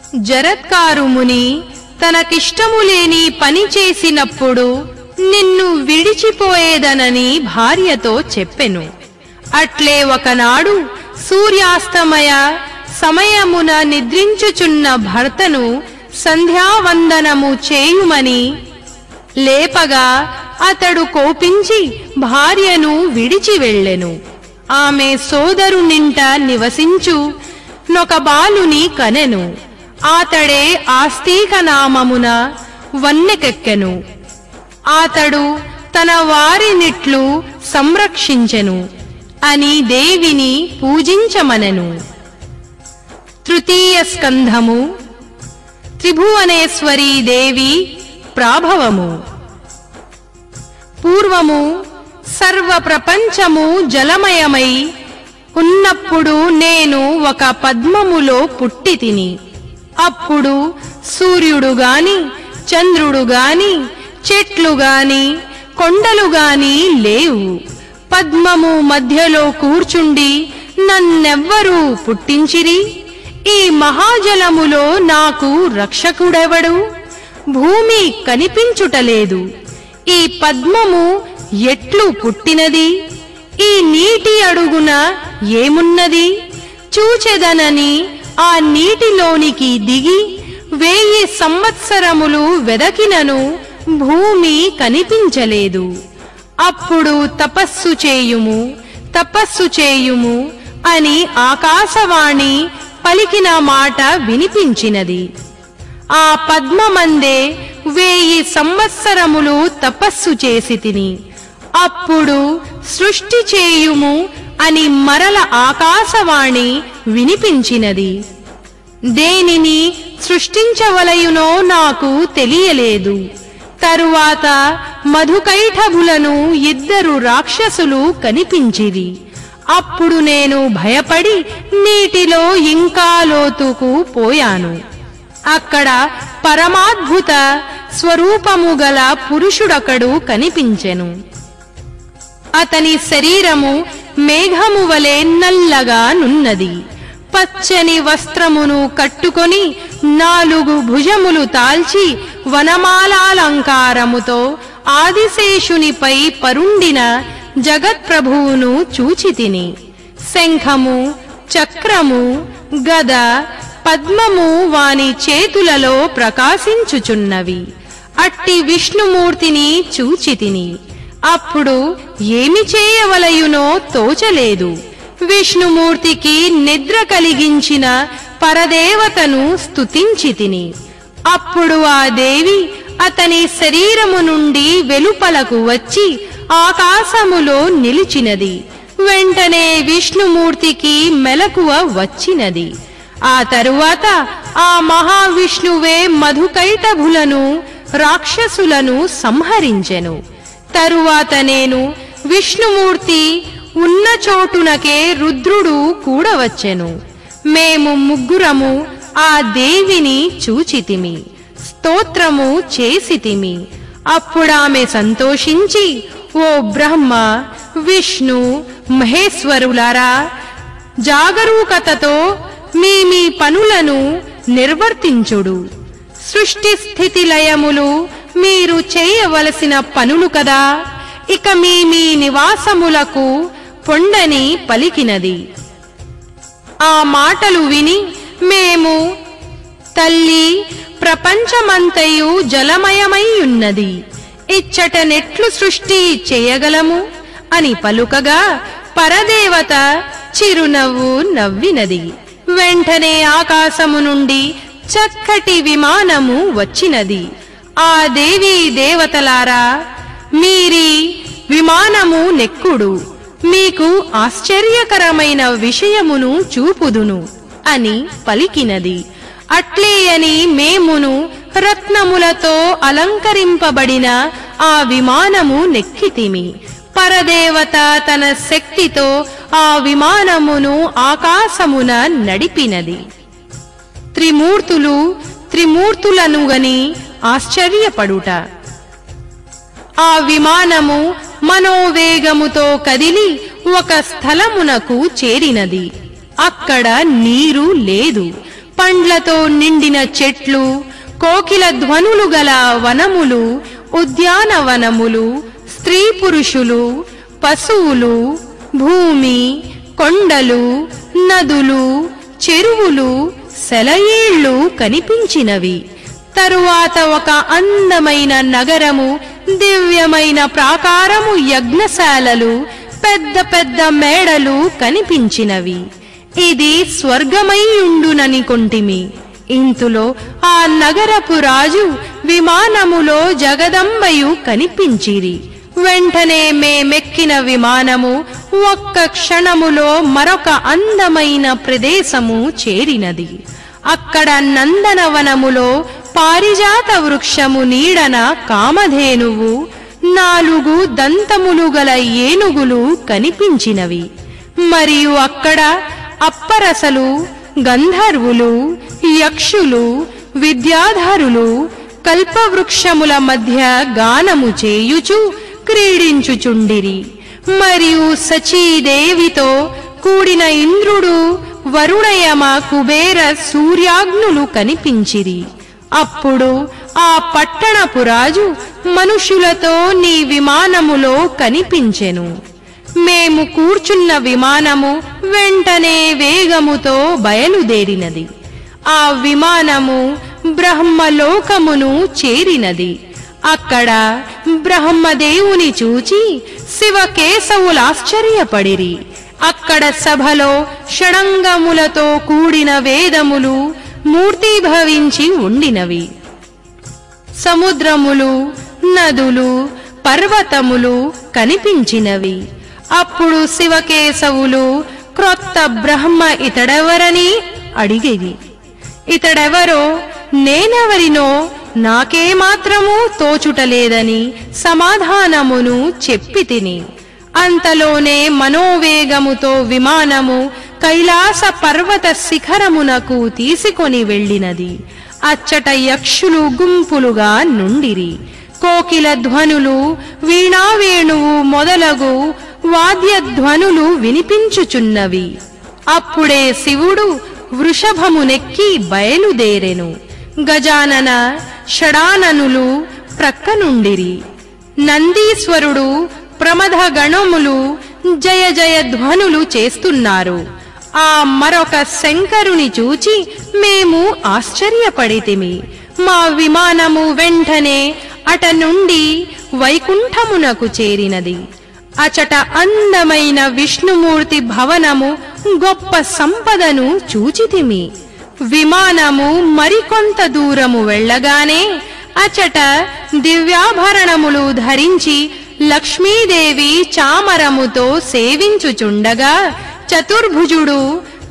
జరత్కారు ముని తనకిష్టము లేని పని చేసినప్పుడు నిన్ను విడిచిపోయేదనని భార్యతో చెప్పెను అట్లే ఒకనాడు సూర్యాస్తమయ సమయమున నిద్రించుచున్న భర్తను సంధ్యావందనము చేయుమని లేపగా అతడు కోపించి భార్యను విడిచి వెళ్ళెను ఆమె సోదరునింట నివసించు నొక బాలుని కనెను ఆతడే ఆస్తిక నామమున వన్నెకెక్కెను ఆతడు తన వారినిట్లు సంరక్షించెను అని దేవిని పూజించమనెను తృతీయ స్కంధము త్రిభువనేశ్వరీ దేవి ప్రాభవము పూర్వము సర్వ ప్రపంచము జలమయమై ఉన్నప్పుడు నేను ఒక పద్మములో పుట్టి తిని అప్పుడు సూర్యుడు గాని చంద్రుడు గాని చెట్లు గాని కొండలు గాని లేవు పద్మము మధ్యలో కూర్చుండి నన్నెవ్వరూ పుట్టించిరి ఈ మహాజలములో నాకు రక్షకుడెవడు భూమి కనిపించుటలేదు ఈ పద్మము ఎట్లు పుట్టినది ఈ నీటి అడుగున ఏమున్నది చూచెదనని ఆ నీటిలోనికి దిగి వేయి సంవత్సరములు వెదకినను భూమి కనిపించలేదు అప్పుడు తపస్సు చేయుము తపస్సు చేయుము అని ఆకాశవాణి పలికిన మాట వినిపించినది ఆ పద్మమందే వేయి సంవత్సరములు తపస్సు చేసి తిని అప్పుడు సృష్టి చేయుము అని మరల ఆకాశవాణి వినిపించినది దేనిని సృష్టించవలయునో నాకు తెలియలేదు తరువాత మధుకైఠభులను ఇద్దరు రాక్షసులు కనిపించిరి అప్పుడు నేను భయపడి నీటిలో ఇంకా లోతుకు పోయాను అక్కడ పరమాద్భుత స్వరూపము గల పురుషుడొకడు కనిపించెను అతని శరీరము మేఘము వలె నల్లగా నున్నది పచ్చని వస్త్రమును కట్టుకొని నాలుగు భుజములు దాల్చి వనమాలాలంకారముతో ఆదిశేషునిపై పరుండిన జగత్ప్రభువును చూచితిని శంఖము చక్రము గద పద్మము వాని చేతులలో ప్రకాశించుచున్నవి అట్టి విష్ణుమూర్తిని చూచితిని అప్పుడు ఏమి చేయవలయునో తోచలేదు విష్ణుమూర్తికి నిద్ర కలిగించిన పరదేవతను స్తుతించి తిని అప్పుడు ఆ దేవి అతని శరీరము నుండి వెలుపలకు వచ్చి ఆకాశములో నిలిచినది వెంటనే విష్ణుమూర్తికి మెలకువ వచ్చినది ఆ తరువాత ఆ మహావిష్ణువే మధుకైటభులను రాక్షసులను సంహరించెను తరువాత నేను విష్ణుమూర్తి ఉన్న చోటునకే రుద్రుడు కూడవచ్చెను మేము ముగ్గురము ఆ దేవిని చూచితిమి స్తోత్రము చేసితిమి అప్పుడామె సంతోషించి ఓ బ్రహ్మ విష్ణు మహేశ్వరులారా జాగరూకతతో మీ మీ పనులను నిర్వర్తించుడు సృష్టి స్థితి లయములు మీరు చేయవలసిన పనులు కదా ఇక మీ మీ నివాసములకు పొండని పలికినది ఆ మాటలు విని మేము తల్లి ప్రపంచమంతయు జలమయమై ఉన్నది ఇచ్చట నెట్లు సృష్టి చేయగలము అని పలుకగా పరదేవత చిరునవ్వు నవ్వినది వెంటనే ఆకాశము నుండి చక్కటి విమానము వచ్చినది ఆ దేవీ దేవతలారా మీరి విమానము నెక్కుడు మీకు ఆశ్చర్యకరమైన విషయమును చూపుదును అని పలికినది అట్లే అని మేమును రత్నములతో అలంకరింపబడిన ఆ విమానము నెక్కితిమి పరదేవత తన శక్తితో ఆ విమానమును ఆకాశమున నడిపినది త్రిమూర్తులు త్రిమూర్తులను గని ఆశ్చర్యపడుట ఆ విమానము మనోవేగముతో కదిలి ఒక స్థలమునకు చేరినది అక్కడ నీరు లేదు పండ్లతో నిండిన చెట్లు కోకిల ధ్వనులు గల వనములు ఉద్యానవనములు స్త్రీ పురుషులు పశువులు భూమి కొండలు నదులు చెరువులు సెలయేళ్లు కనిపించినవి తరువాత ఒక అందమైన నగరము దివ్యమైన ప్రాకారము యజ్ఞశాలలు పెద్ద పెద్ద మేడలు కనిపించినవి ఇది స్వర్గమై ఉండునని కొంటిమి ఇంతులో ఆ నగరపు రాజు విమానములో జగదంబయు కనిపించిరి వెంటనే మేమెక్కిన విమానము ఒక్క క్షణములో మరొక అందమైన ప్రదేశము చేరినది అక్కడ నందనవనములో పారిజాత వృక్షము నీడన కామధేనువు నాలుగు దంతములు గల ఏనుగులు కనిపించినవి మరియు అక్కడ అప్పరసలు గంధర్వులు యక్షులు విద్యాధరులు కల్పవృక్షముల మధ్య గానము చేయుచు క్రీడించుచుండిరి మరియు సచీదేవితో కూడిన ఇంద్రుడు వరుణయమ కుబేర సూర్యాగ్నులు కనిపించిరి అప్పుడు ఆ పట్టణపు రాజు మనుషులతో నీ విమానములో కనిపించెను మేము కూర్చున్న విమానము వెంటనే వేగముతో బయలుదేరినది ఆ విమానము బ్రహ్మలోకమును చేరినది అక్కడ బ్రహ్మదేవుని చూచి శివకేశవులాశ్చర్యపడిరి అక్కడ సభలో షడంగములతో కూడిన వేదములు మూర్తీభవించి ఉండినవి సముద్రములు నదులు పర్వతములు కనిపించినవి అప్పుడు శివకేశవులు క్రొత్త బ్రహ్మ ఇతడెవరని అడిగిరి ఇతడెవరో నేనెవరినో నాకేమాత్రమూ తోచుటలేదని సమాధానమును చెప్పి తిని అంతలోనే మనోవేగముతో విమానము కైలాస పర్వత శిఖరమునకు తీసుకొని వెళ్ళినది అచ్చట యక్షులు గుంపులుగా నుండిరి కోకిల ధ్వనులు వీణావేణువు మొదలగు వాద్యధ్వనులు వినిపించుచున్నవి అప్పుడే శివుడు వృషభమునెక్కి బయలుదేరెను గజానన షడాననులు ప్రక్కనుండిరి నందీశ్వరుడు ప్రమథ గణములు జయ జయ ధ్వనులు చేస్తున్నారు ఆ మరొక శంకరుని చూచి మేము ఆశ్చర్యపడితిమి మా విమానము వెంటనే అట నుండి వైకుంఠమునకు చేరినది అచట అందమైన విష్ణుమూర్తి భవనము గొప్ప సంపదను చూచితిమి విమానము మరికొంత దూరము వెళ్ళగానే అచట దివ్యాభరణములు ధరించి లక్ష్మీదేవి చామరముతో సేవించుచుండగా చతుర్భుజుడు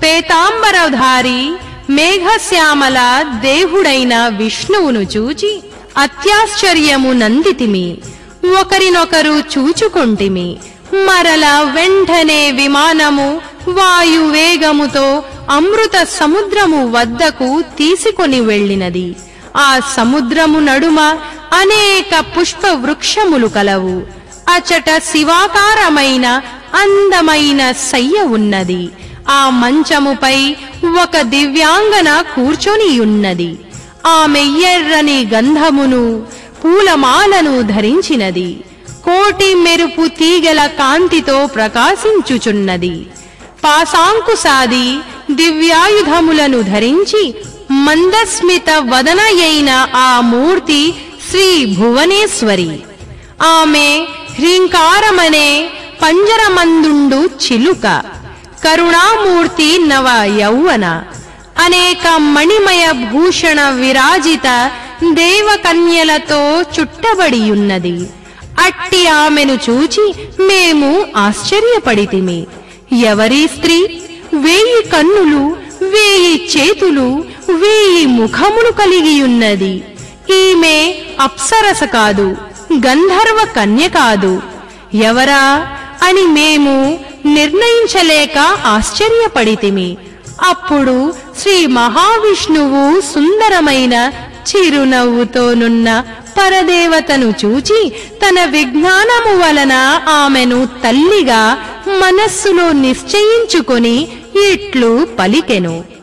పేతాంబరధారి మేఘశ్యామల దేవుడైన విష్ణువును చూచి అత్యాశ్చర్యము నందితిమి ఒకరినొకరు చూచుకొంటిమి మరల వెంటనే విమానము వాయువేగముతో అమృత సముద్రము వద్దకు తీసుకొని వెళ్ళినది ఆ సముద్రము నడుమ అనేక పుష్ప వృక్షములు కలవు అచట శివాకారమైన అందమైన సయ్య ఉన్నది ఆ మంచముపై ఒక దివ్యాంగన కూర్చొని ఉన్నది ఆమె ఎర్రని గంధమును పూలమాలను ధరించినది కోటి మెరుపు తీగల కాంతితో ప్రకాశించుచున్నది పాసాంకుసాది దివ్యాయుధములను ధరించి మందస్మిత వదనయైన ఆ మూర్తి శ్రీ భువనేశ్వరి ఆమె హ్రీంకారమనే పంజరమందుండు చిలుక కరుణామూర్తి నవ యౌవన అనేక మణిమయ భూషణ విరాజిత దేవకన్యలతో చుట్టబడియున్నది అట్టి ఆమెను చూచి మేము ఆశ్చర్యపడితిమి ఎవరి స్త్రీ వేయి కన్నులు వేయి చేతులు వేయి ముఖములు కలిగియున్నది ఈమె అప్సరస కాదు గంధర్వ కన్య కాదు ఎవరా అని మేము నిర్ణయించలేక ఆశ్చర్యపడితిమి అప్పుడు శ్రీ మహావిష్ణువు సుందరమైన చిరునవ్వుతోనున్న పరదేవతను చూచి తన విజ్ఞానము వలన ఆమెను తల్లిగా మనస్సులో నిశ్చయించుకొని ఇట్లు పలికెను